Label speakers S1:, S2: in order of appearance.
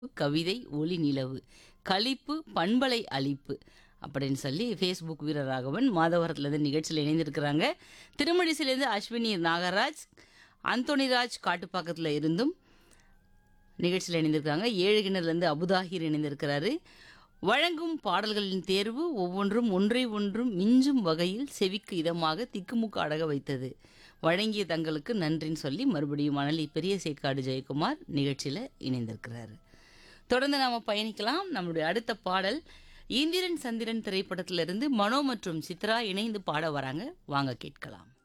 S1: கவிதை ஒளி நிலவு களிப்பு பண்பலை அளிப்பு அப்படின்னு சொல்லி ஃபேஸ்புக் வீரராகவன் மாதவரத்துலேருந்து நிகழ்ச்சியில் இணைந்திருக்கிறாங்க திருமழிசிலேருந்து அஸ்வினி நாகராஜ் அந்தோணிராஜ் காட்டுப்பாக்கத்தில் இருந்தும் நிகழ்ச்சியில் இணைந்திருக்காங்க ஏழு கிணறுலேருந்து அபுதாஹிர் இணைந்திருக்கிறாரு வழங்கும் பாடல்களின் தேர்வு ஒவ்வொன்றும் ஒன்றை ஒன்றும் மிஞ்சும் வகையில் செவிக்கு இதமாக திக்குமுக்கு அடக வைத்தது வழங்கிய தங்களுக்கு நன்றின்னு சொல்லி மறுபடியும் மணலி பெரிய சேக்காடு ஜெயக்குமார் நிகழ்ச்சியில் இணைந்திருக்கிறாரு தொடர்ந்து நாம் பயணிக்கலாம் நம்மளுடைய அடுத்த பாடல் இந்திரன் சந்திரன் திரைப்படத்திலிருந்து மனோ மற்றும் சித்ரா இணைந்து பாட வராங்க வாங்க கேட்கலாம்